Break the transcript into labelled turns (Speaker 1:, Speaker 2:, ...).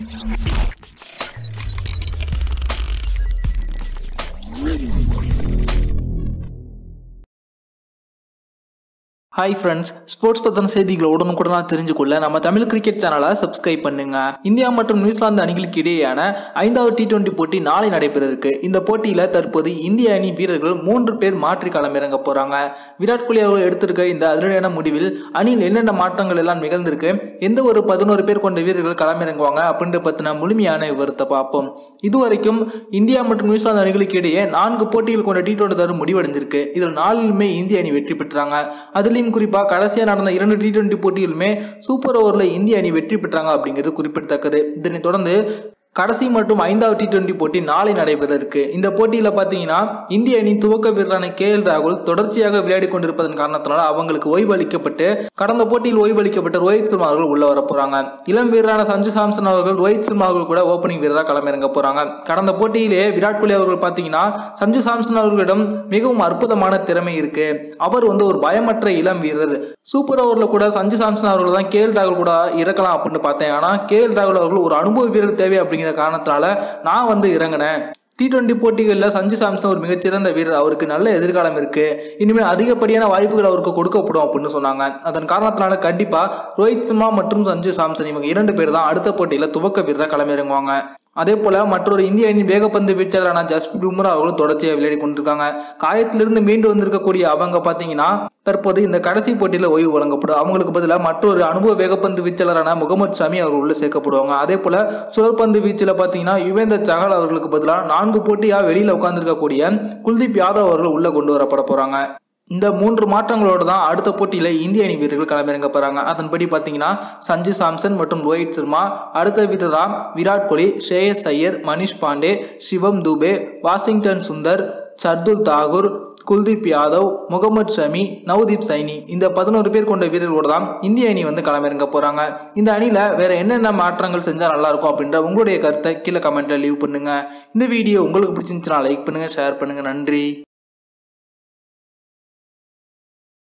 Speaker 1: hi friends sports பற்றின செய்திகளை உடனுக்குடனாக தெரிஞ்சுக்கொள்ள நம்ம தமிழ் கிரிக்கெட் சேனலை சப்ஸ்கிரைப் பண்ணுங்க இந்தியா மற்றும் நியூசிலாந்து அணிகளுக்கு இடையேயான ஐந்தாவது டி டுவெண்ட்டி போட்டி நாளை நடைபெற இருக்கு இந்த போட்டியில் தற்போது இந்திய அணி வீரர்கள் மூன்று பேர் மாற்றி களமிறங்க போறாங்க விராட் கோலி அவர்கள் எடுத்திருக்க இந்த அதிரடியான முடிவில் அணியில் என்னென்ன மாற்றங்கள் எல்லாம் நிகழ்ந்திருக்கு எந்த ஒரு பதினோரு பேர் கொண்ட வீரர்கள் களமிறங்குவாங்க அப்படின்ற பற்றின முழுமையான விவரத்தை பார்ப்போம் இதுவரைக்கும் இந்தியா மற்றும் நியூசிலாந்து அணிகளுக்கு இடையே நான்கு போட்டிகள் கொண்ட டி டுவெண்ட்டி தொடர் முடிவடைந்திருக்கு இதில் நாலிலுமே இந்திய அணி வெற்றி பெற்றாங்க அதுலேயும் குறிப்பாக கடைசியாக நடந்த இரண்டு டி டுவெண்ட்டி போட்டியிலுமே சூப்பர் ஓவரில் இந்திய அணி வெற்றி பெற்றாங்க அப்படிங்கிறது குறிப்பிடத்தக்கது இதனைத் தொடர்ந்து கடைசி மற்றும் ஐந்தாவது டி டுவெண்ட்டி போட்டி நாளை நடைபெற இருக்கு இந்த போட்டியில் பார்த்தீங்கன்னா இந்திய அணி துவக்க வீரரான கே எல் ராகுல் தொடர்ச்சியாக விளையாடி கொண்டிருப்பதன் காரணத்தினால அவங்களுக்கு ஓய்வு அளிக்கப்பட்டு கடந்த போட்டியில் ஓய்வு அளிக்கப்பட்ட ரோஹித் சர்மா அவர்கள் உள்ள வர போறாங்க இளம் வீரரான சஞ்சு சாம்சன் அவர்கள் ரோஹித் சர்மா அவர்கள் கூட ஓப்பனிங் வீரராக களமிறங்க போறாங்க கடந்த போட்டியிலே விராட் கோலி அவர்கள் பார்த்தீங்கன்னா சஞ்சு சாம்சன் அவர்களிடம் மிகவும் அற்புதமான திறமை இருக்கு அவர் வந்து ஒரு பயமற்ற இளம் வீரர் சூப்பர் ஓவரில் கூட சஞ்சு சாம்சன் அவர்கள் தான் கே எல் ராகுல் கூட இறக்கலாம் அப்படின்னு பார்த்தேன் ஆனால் கே எல் ராகுல் அவர்கள் ஒரு அனுபவ வீரர் தேவை அப்படிங்கிற காரணத்தினால நான் வந்து இறங்கினேன் டி டுவெண்ட்டி போட்டிகளில் சஞ்சு சாம்சன் ஒரு மிகச்சிறந்த வீரர் அவருக்கு நல்ல எதிர்காலம் இருக்கு இனிமேல் அதிகப்படியான வாய்ப்புகள் அவருக்கு கொடுக்கப்படும் அப்படின்னு சொன்னாங்க அதன் காரணத்தினால கண்டிப்பா ரோஹித் சர்மா மற்றும் சஞ்சு சாம்சன் இவங்க இரண்டு பேர் தான் அடுத்த போட்டியில் துவக்க வீரராக களமிறங்குவாங்க அதே போல மற்றொரு இந்திய அணியின் வேகப்பந்து வீச்சாளரான ஜஸ்பிரித் பும்ரா அவர்களும் தொடர்ச்சியாக விளையாடி கொண்டிருக்காங்க காயத்திலிருந்து மீண்டு வந்திருக்கக்கூடிய அவங்க பார்த்தீங்கன்னா தற்போது இந்த கடைசி போட்டியில் ஓய்வு வழங்கப்படும் அவங்களுக்கு பதிலாக மற்றொரு அனுபவ வேகப்பந்து வீச்சாளரான முகமது ஷமி அவர்கள் உள்ள சேர்க்கப்படுவாங்க அதே போல சுழற்பந்து வீச்சில் பார்த்தீங்கன்னா யுவேந்தர் சஹல் அவர்களுக்கு பதிலாக நான்கு போட்டியாக வெளியில் உட்கார்ந்துருக்கக்கூடிய குல்தீப் யாதவ் அவர்கள் உள்ள கொண்டு வரப்பட போறாங்க இந்த மூன்று மாற்றங்களோடு தான் அடுத்த போட்டியில் இந்திய அணி வீரர்கள் களமிறங்க போறாங்க அதன்படி பார்த்தீங்கன்னா சஞ்சு சாம்சன் மற்றும் ரோஹித் சர்மா அடுத்த வீரரா விராட் கோலி ஷ்ரேயஸ் ஐயர் மணிஷ் பாண்டே சிவம் துபே வாஷிங்டன் சுந்தர் சர்துல் தாகூர் குல்தீப் யாதவ் முகமது ஷமி நவ்தீப் சைனி இந்த பதினோரு பேர் கொண்ட வீரர்களோட தான் இந்திய அணி வந்து களமிறங்க போறாங்க இந்த அணியில வேற என்னென்ன மாற்றங்கள் செஞ்சா நல்லா இருக்கும் அப்படின்ற உங்களுடைய கருத்தை கீழே கமெண்ட்ல லீவ் பண்ணுங்க இந்த வீடியோ உங்களுக்கு பிடிச்சிருந்துச்சுன்னா லைக் பண்ணுங்க ஷேர் பண்ணுங்க நன்றி